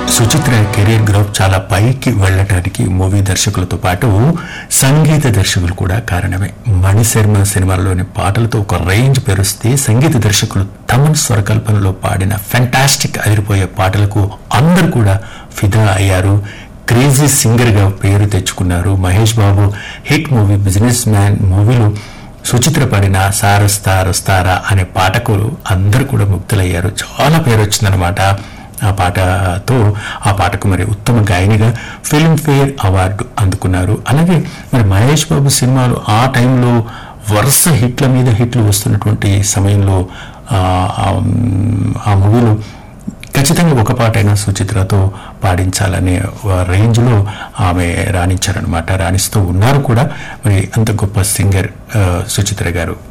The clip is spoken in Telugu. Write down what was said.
సుచిత్ర కెరీర్ గ్రోత్ చాలా పైకి వెళ్ళటానికి మూవీ దర్శకులతో పాటు సంగీత దర్శకులు కూడా కారణమే మణిశర్మ సినిమాల్లోని పాటలతో ఒక రేంజ్ పెరుస్తే సంగీత దర్శకులు తమన్ స్వరకల్పనలో పాడిన ఫెంటాస్టిక్ అదిరిపోయే పాటలకు అందరూ కూడా ఫిదా అయ్యారు క్రేజీ సింగర్ గా పేరు తెచ్చుకున్నారు Mahesh Babu hit movie businessman మూవీలో సుచిత్ర పాడిన సారస్తా రస్తారా అనే పాటకు అందరూ కూడా ముక్తులయ్యారు చాలా పేరు వచ్చిందనమాట ఆ పాటతో ఆ పాటకు మరి ఉత్తమ గాయనిగా ఫిల్మ్ఫేర్ అవార్డు అందుకున్నారు అలాగే మరి మహేష్ బాబు సినిమాలు ఆ టైంలో వరుస హిట్ల మీద హిట్లు వస్తున్నటువంటి సమయంలో ఆ, ఆ, ఆ మూవీలో ఖచ్చితంగా ఒక పాటైనా సుచిత్రతో పాడించాలనే రేంజ్లో ఆమె రాణించారనమాట రాణిస్తూ ఉన్నారు కూడా మరి అంత గొప్ప సింగర్ ఆ, సుచిత్ర గారు